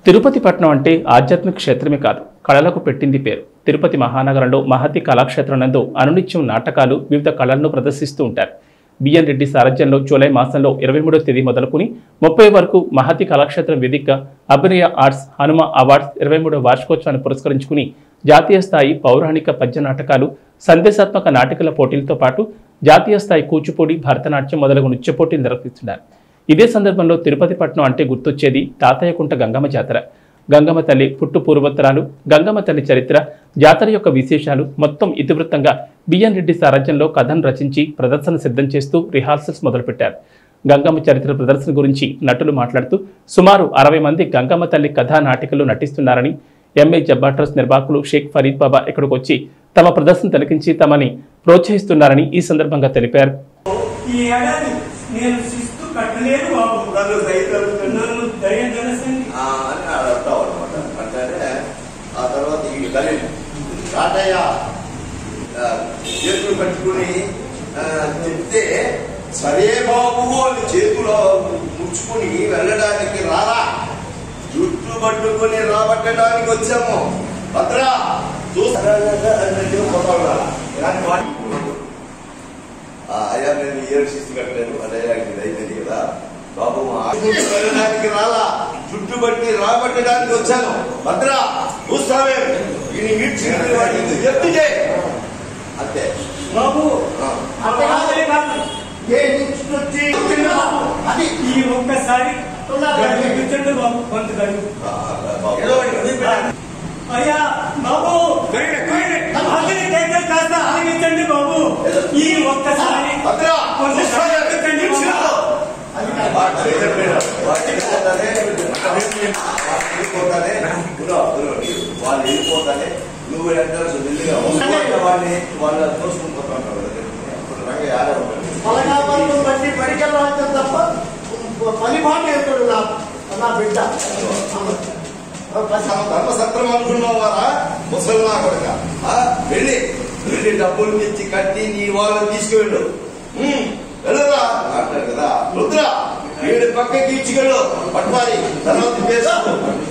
తిరుపతి పట్నం అంటే ఆధ్యాత్మిక క్షేత్రమే కాదు కళలకు పెట్టింది పేరు తిరుపతి మహానగరంలో మహతి కళాక్షేత్రం నందు అనునిత్యం నాటకాలు వివిధ కళలను ప్రదర్శిస్తూ ఉంటారు బిఎన్ రెడ్డి సారథ్యంలో జూలై మాసంలో ఇరవై మూడో తేదీ మొదలుకుని ముప్పై వరకు మహతి కళాక్షేత్రం వేదికగా అభినయ ఆర్ట్స్ హనుమ అవార్డ్స్ ఇరవై మూడో వార్షికోత్సవాన్ని పురస్కరించుకుని జాతీయ స్థాయి పౌరాణిక పద్య నాటకాలు సందేశాత్మక నాటికల పోటీలతో పాటు జాతీయ స్థాయి కూచిపూడి భరతనాట్యం మొదలగు నృత్య పోటీలు నిర్వహిస్తున్నారు ఇదే సందర్భంలో తిరుపతి పట్నం అంటే గుర్తొచ్చేది తాతయ్యకుంట గంగమ్మ జాతర గంగమ్మ తల్లి పుట్టు పూర్వోత్తరాలు గంగమ్మ తల్లి చరిత్ర జాతర యొక్క విశేషాలు మొత్తం ఇతివృత్తంగా బిఎన్ రెడ్డి సారథ్యంలో కథను రచించి ప్రదర్శన సిద్ధం చేస్తూ రిహార్సల్స్ మొదలుపెట్టారు గంగమ్మ చరిత్ర ప్రదర్శన గురించి నటులు మాట్లాడుతూ సుమారు అరవై మంది గంగమ్మ తల్లి కథా నాటికలు నటిస్తున్నారని ఎంఏ జబ్బా ట్రస్ట్ నిర్వాహకులు షేక్ ఫరీద్ బాబా ఇక్కడికి వచ్చి తమ ప్రదర్శన తిలకించి తమని ప్రోత్సహిస్తున్నారని ఈ సందర్భంగా తెలిపారు ఈ ఏడాది నేను శిస్తు కట్టలేను బాబు నన్ను దయచేసి నన్ను దయచేసండి ఆ అని అడుగుతావు అనమాట అంటే ఆ తర్వాత ఈ కలిగి తాతయ్య ఆ, చేతులు కట్టుకుని ఆ, చెప్తే సరే బాబు అని చేతులో ముడుచుకుని వెళ్ళడానికి రారా జుట్టు పట్టుకుని రాబట్టడానికి వచ్చాము భద్రా చూస్తారా ఇలాంటి వాటి ఆ, అయ్యా నేను ఇయర్ శిస్తు కట్టలేను అదయ్యా ఇది అయిపోయింది కదా బాబు మా ఆఫీస్ వెళ్ళడానికి రాలా చుట్టు బట్టి రాబట్టడానికి వచ్చాను భద్రా చూస్తావే ఈయన ఈడ్చి వాడిని ఎత్తు చేయి అంతే బాబు ఆ. అంత కాదులే కాదు ఏ నుంచి వచ్చి అది ఈ ఒక్కసారి కూర్చోండి బాబు కొంత గడువు ఆ, బాబు. అయ్యా బాబు అతని దగ్గర కాస్త ఆలగించండి బాబు ఈ ఒక్కసారి భద్రా కొంత చూస్తావే? కూర్చోండి బాబు. వాడు వెళ్ళిపోయాడు. వాడు వెళ్ళిపోతానే, వాడు వెళ్ళిపోతానే, ఇదిగో, ఇదిగో, వాళ్ళు వెళ్ళిపోతానే నువ్వు ఎంట్రన్స్ ఢిల్లీగా ఉంటే వాడిని వాళ్ళు తోసుకుని పోతా ఉంటారు అప్పుడు రంగయ్య ఆడే ఉంటాడు పలకాపల్లి బట్టి మెడికల్ రాజ్యం తప్ప పని మాట ఎప్పుడు నా నా బిడ్డ తమ ధర్మ సత్రం అనుకున్నావారా ముసలినా కొడుక ఆ, వెళ్ళి వెళ్ళి డబ్బులు తెచ్చి కట్టి నీ వాళ్ళని తీసుకువెళ్ళు ఉమ్, వెళ్ళరా అంటారు కదా రుద్ర వీడి పక్కకి ఇచ్చుకెళ్ళు పట్వారి తర్వాత వేసుకో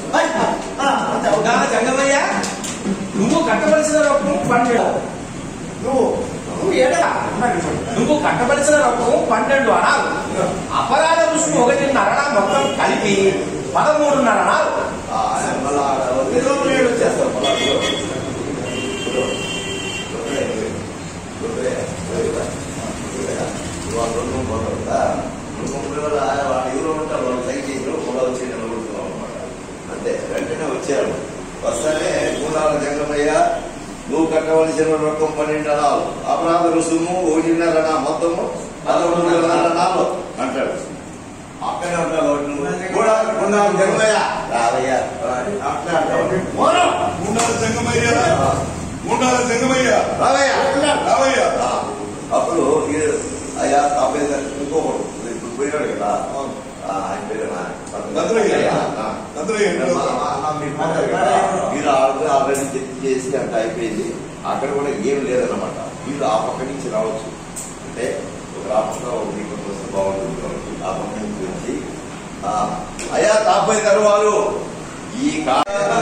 నా జంగమయ్య నువ్వు కట్టవలసిన రొక్కం పన్నెండు నువ్వు నువ్వు ఏడా నువ్వు కట్టవలసిన రొక్కం పన్నెండు అనాలు అపరాధ రుసుము ఒకటిన్నర మొత్తం కలిపి పదమూడున్నర అనాలు ఆ, మళ్ళా నిధులు నేను చేస్తాను మళ్ళా ఇదిగో. ఇదిగో. రుద్రయ్య, రుద్రయ్య, రుద్రయ్య, రుద్రయ్య. ఇవాళ రెండు పోతారు కదా రెండు ముప్పై వేల వాళ్ళు ఎవరు ఉంటారు వాళ్ళు సైన్ చేసిన కూడా వచ్చి నిలబడుతున్నాం అనమాట అంతే వెంటనే వచ్చారు వస్తానే మూడాల జంగమయ్య నువ్వు కట్టవలసిన రొక్కం పన్నెండు అనాలు అపరాధ రుసుము ఒకటిన్నర అనా మొత్తము పదకొండున్నర అనాలు అంటాడు అక్కడే ఉంటావు కాబట్టి నువ్వు కూడా మూడాల జంగమయ్య రావయ్యా అట్లా అంటావు మూడాల జంగమయ్య మూడాల జంగమయ్య రావయ్యా రావయ్య ఆ, అప్పుడు ఈ- అయ్యా తాపయ్య గారు ఇంకొకడు ఇప్పుడు పోయినాడు కదా ఆ, ఆయన పేరేనా? నందరయ్య. ఆ. నందరయ్య. మా- మా అన్న మీరు పోతారు కదా, మీరు ఆల్రెడీ ఆల్రెడీ చెక్ చేసి అంత అయిపోయింది అక్కడ కూడా ఏం లేదన్నమాట మీరు ఆ పక్క నుంచి రావచ్చు అంటే ఒక ఆ పక్క ఒక మీకు వస్తే బాగుంటుంది కాబట్టి ఆ పక్క నుంచి వచ్చి ఆ, అయ్యా తాపయ్య గారు వాళ్ళు ఈ కా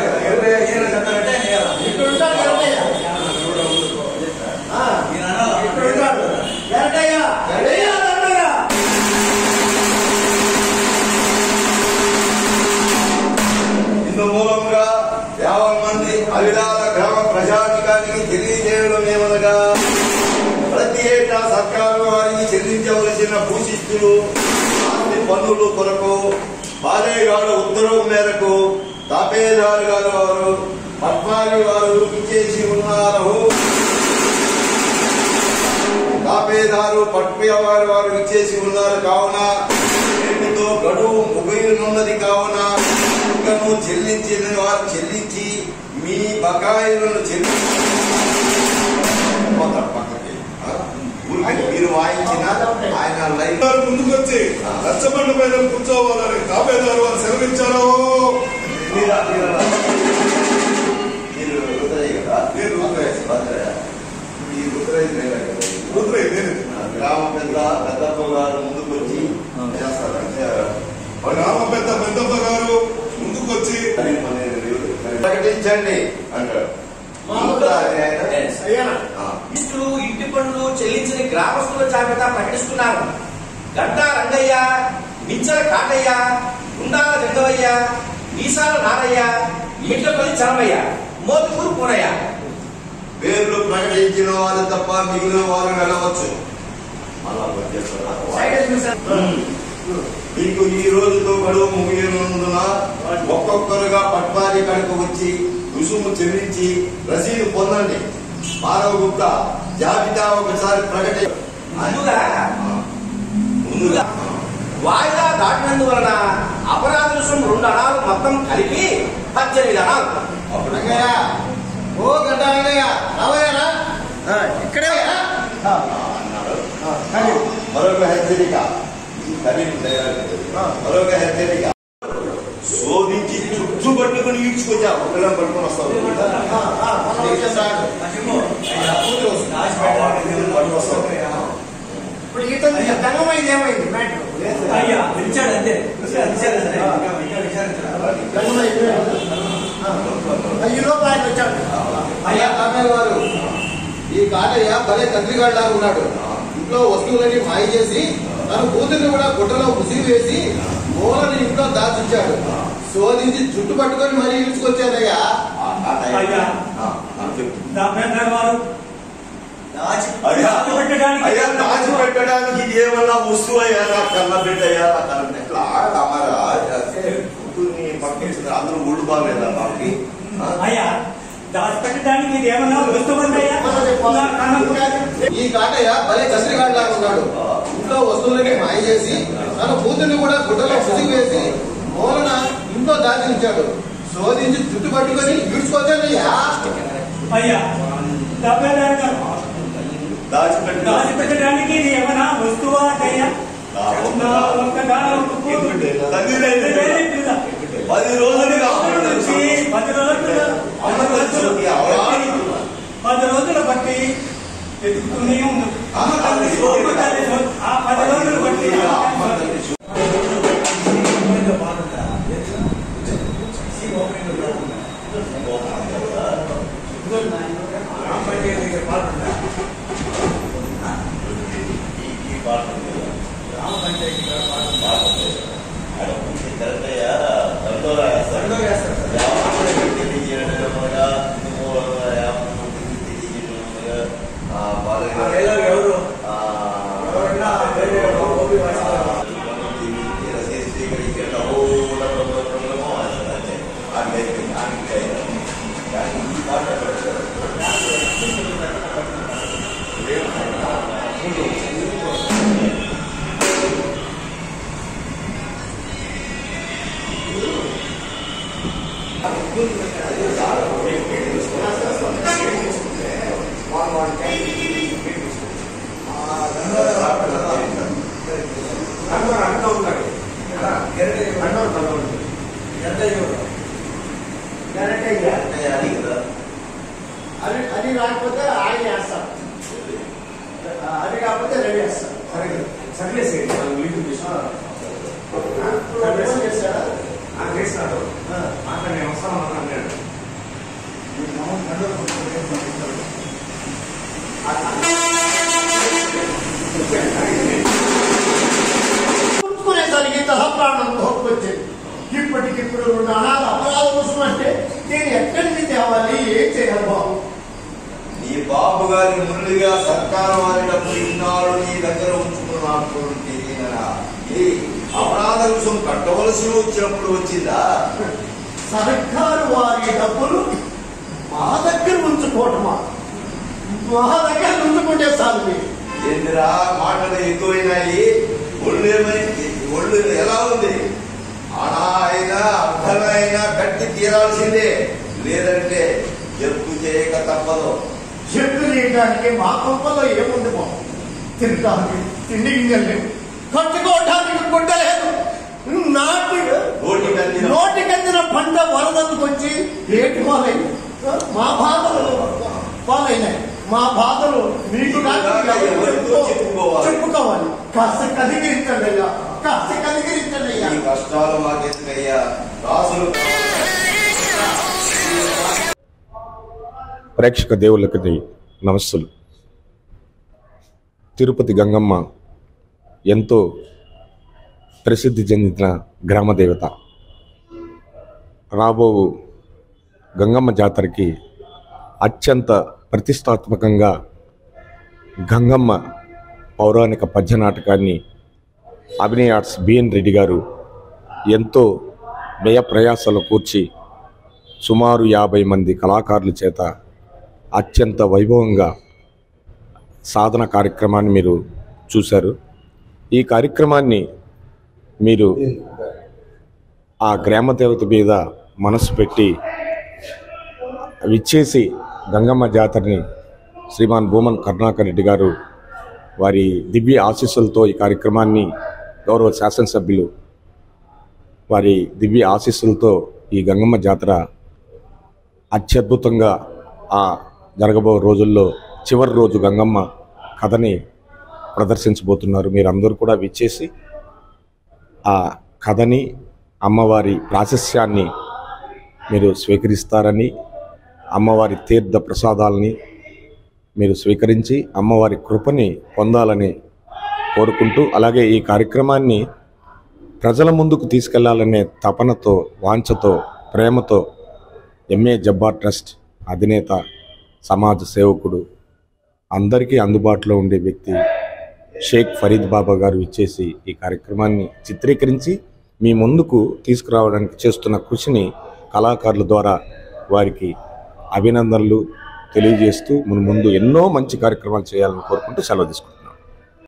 ఇక్కడ ఉంటాడు ఎరటయ్య. ఆ, ఇక్కడ ఉంటాడు ఎరటయ్య ఎరటయ్య, ఎరటయ్య. ఇందు మూలంగా యాభై మంది అవిలాల గ్రామ ప్రజానికానికి తెలియజేయడం ఏమనగా ప్రతి ఏటా సర్కారు వారికి చెల్లించవలసిన భూశిస్తులు ఆస్తి పన్నులు కొరకు బాలేగాడు ఉత్తర్వు మేరకు తాపేదారు గారు వారు పద్మాలి వారు ఇచ్చేసి ఉన్నారు తాపేదారు పట్పియవారు వారు ఇచ్చేసి ఉన్నారు కావున నేటితో గడువు ముగియనున్నది కావున ఇంకను చెల్లించిన వారు చెల్లించి మీ బకాయిలను చెల్లి పోతారు పక్కకి. ఆ? ఊరికే మీరు వాయించిన ఆయన లైఫ్ అందరూ ముందుకొచ్చి రచ్చబండ పైన కూర్చోవాలని తాపేదారు వారు సెలవిచ్చారో మీరు మీరు మీరు రుద్రయ్య కదా నేను రుద్రయ్య. భద్రయ్య. ఈ రుద్రయ్య నేనే కదా రుద్రయ్య నేను గ్రామ పెద్ద పెద్దప్ప గారు ముందుకు వచ్చి చేస్తారు అంటే గ్రామ పెద్ద పెద్దప్ప గారు ముందుకు ముందుకొచ్చి అది మన ప్రకటించండి అంటాడు ఇంకా అది ఆయన అయ్యానా ఆ, ఇంట్లో ఇంటి పనులు చెల్లించని గ్రామస్తుల జాబితా ప్రకటిస్తున్నారు గంటా రంగయ్య మించల కాటయ్య గుండాల జంగవయ్య మీసాల నారయ్య ఈట్లపల్లి చరమయ్య మోతుకూరు పూనయ్య పేర్లు ప్రకటించిన వారు తప్ప మిగిలిన వారు వెళ్ళవచ్చు అలా వచ్చేస్తారా? మీకు ఈ రోజుతో గడువు ముగియనున్నందున ఒక్కొక్కరుగా పట్వారీ కడకు వచ్చి రుసుము చెల్లించి రసీదు పొందండి మానవ గుప్త జాబితా ఒకసారి ప్రకటి ముందుగా ముందుగా వాయిదా దాటినందువలన అపరాధ రుసుం రెండు అణాలు మొత్తం కలిపి పద్దెనిమిది అణాలు అప్పుడు రంగయ్య ఓ గడ్డ రంగయ్య రావయ్యారా ఇక్కడే అన్నాడు మరొక హెచ్చరిక ఇది కరీం తయారు మరొక హెచ్చరిక శోధించి చుట్టూ పట్టుకుని ఈడ్చుకొచ్చా ఒకళ్ళని పట్టుకొని వస్తావు పట్టుకొని వస్తావు ఇప్పుడు ఈతను దంగమైంది ఏమైంది మ్యాటర్ అయ్యా పిలిచాడు అంతే దంగమైంది ఈ లోపల ఆయన వచ్చాడు అయ్యా కామయ్య గారు ఈ కాటయ్య భలే తండ్రిగాడిలా ఉన్నాడు ఇంట్లో వస్తువులని మాయ చేసి తన కూతుర్ని కూడా గుట్టలో ముసిగి వేసి మూలని ఇంట్లో దాచుంచాడు శోధించి జుట్టు పట్టుకొని మరీ ఇలుచుకొచ్చానయ్యా ఆ, ఆ టైం. అయ్యా. ఆ, ఆ, చెప్పు. దాపేంద్ర వారు అయ్యా, దాచిపెట్టడానికి- అయ్యా దాచి పెట్టడానికి ఇది ఏమన్నా వస్తువు అయ్యా నా కన్న బిడ్డ అయ్యా నా కన్న ఎట్లా ఆడమారా కూతుర్ని పక్కించిన అందరూ ఒళ్ళు బాగలేదా మాకి ఆ? అయ్యా దాచిపెట్టడానికి ఇది ఏమన్నా వస్తువుందయ్యా నా కన్న ఈ కాటయ్య భలే తండ్రిగాడిలా ఉన్నాడు ఇంట్లో వస్తువులని మాయ చేసి తన కూతుర్ని కూడా గుట్టలో ముసిగి వేసి మూలన ఇంట్లో దాచి ఉంచాడు శోధించి జుట్టు పట్టుకొని ఇలుచుకొచ్చానయ్యా అయ్యా దాపేంద్ర గారు దాచిపెట్టిన దాచిపెట్టడానికి ఇది ఏమన్నా వస్తువా అయ్యా నా ఒక్క- నా ఒక్కగానో ఒక్క కూతురు. తల్లి పెద్ద లేదు. వేలి పిల్ల. పది రోజులుగా పది రోజుల నుంచి పది రోజులు అమ్మ తెలుసు, ఎవరు? పది రోజుల బట్టి ఎదుగుతూనే ఉంది అమ్మ తల్లి అమ్మ తల్లి ఆ పది రోజులు బట్టి అమ్మ తల్లి ఈ పాట ఉంది కదా. పాట ఉంది. ఆడ పూర్తి కరెక్ట్ అయ్యా. దండోరా వేస్తారు. యాభై మందికి తెలియజేయడం అనగా, మూలంగా యాభై మందికి తెలియజేయడం అనగా, ఆ బాలయ్య ఆ, అది అది రాకపోతే ఆయన వేస్తాడు అది కాకపోతే రెడీ వేస్తాడు ఇప్పుడు ఫోన్ చేశాడా పుచ్చుకునేసరికి తల ప్రాణం తోపుకొచ్చేది ఇప్పటికిప్పుడు రెండు అనాథ అపరాధ కోసం అంటే నేను ఎక్కడి నుంచి తేవాలి ఏం చేయాలి బాబు నీ బాబు గారి ముందుగా సర్కారు వారి డబ్బు ఇన్నాళ్ళు నీ దగ్గర ఉంచుకున్నాడు తెలియనా ఇది అపరాధ రుసుం కట్టవలసి వచ్చినప్పుడు వచ్చిందా సర్కారు వారి డబ్బులు మా దగ్గర ఉంచుకోవటమా మా దగ్గర ఉంచుకుంటే చాలు మీరు. ఏందిరా మాటలు ఎక్కువైనాయి ఒళ్ళు ఏమైంది ఒళ్ళు ఎలా ఉంది అనా అయినా అర్థమైనా కట్టి తీరాల్సిందే లేదంటే జప్తు చేయక తప్పదు చెట్టు చేయడానికి మా కొంపలో ఏముంది బాబు తినడానికి తిండి గింజలు లేవు కట్టుకోవడానికి గుడ్డ లేదు నాటి నోటికి అందిన నోటికందిన పంట వరదలకు వచ్చి ఏటి పాలైంది మా బాధలు పాలైనాయి మా బాధలు మీకు కాదు, ఎవరితో చెప్పుకోవాలి? చెప్పుకోవాలి కాస్త కదిగిరించండి అయ్యా కాస్త కదిగిరించండి అయ్యా ఈ కష్టాలు మాకెందుకయ్యా రాసులు ప్రేక్షక దేవుళ్ళకి నమస్సులు తిరుపతి గంగమ్మ ఎంతో ప్రసిద్ధి చెందిన గ్రామ దేవత రాబో గంగమ్మ జాతరకి అత్యంత ప్రతిష్టాత్మకంగా గంగమ్మ పౌరాణిక పద్య నాటకాన్ని అభినయ ఆర్ట్స్ బిఎన్ రెడ్డి గారు ఎంతో వ్యయ ప్రయాసాలు కూర్చి సుమారు యాభై మంది కళాకారుల చేత అత్యంత వైభవంగా సాధన కార్యక్రమాన్ని మీరు చూశారు ఈ కార్యక్రమాన్ని మీరు ఆ గ్రామ దేవత మీద మనసు పెట్టి విచ్చేసి గంగమ్మ జాతరని శ్రీమాన్ భూమన్ కరుణాకర్ రెడ్డి గారు వారి దివ్య ఆశీస్సులతో ఈ కార్యక్రమాన్ని గౌరవ శాసనసభ్యులు వారి దివ్య ఆశీస్సులతో ఈ గంగమ్మ జాతర అత్యద్భుతంగా ఆ జరగబో రోజుల్లో చివరి రోజు గంగమ్మ కథని ప్రదర్శించబోతున్నారు మీరందరూ కూడా విచ్చేసి ఆ కథని అమ్మవారి ప్రాశస్యాన్ని మీరు స్వీకరిస్తారని అమ్మవారి తీర్థ ప్రసాదాలని మీరు స్వీకరించి అమ్మవారి కృపని పొందాలని కోరుకుంటూ అలాగే ఈ కార్యక్రమాన్ని ప్రజల ముందుకు తీసుకెళ్లాలనే తపనతో వాంఛతో ప్రేమతో ఎంఏ జబ్బార్ ట్రస్ట్ అధినేత సమాజ సేవకుడు అందరికీ అందుబాటులో ఉండే వ్యక్తి షేక్ ఫరీద్ బాబా గారు ఇచ్చేసి ఈ కార్యక్రమాన్ని చిత్రీకరించి మీ ముందుకు తీసుకురావడానికి చేస్తున్న కృషిని కళాకారుల ద్వారా వారికి అభినందనలు తెలియజేస్తూ మన ముందు ఎన్నో మంచి కార్యక్రమాలు చేయాలని కోరుకుంటూ సెలవు తీసుకుంటాం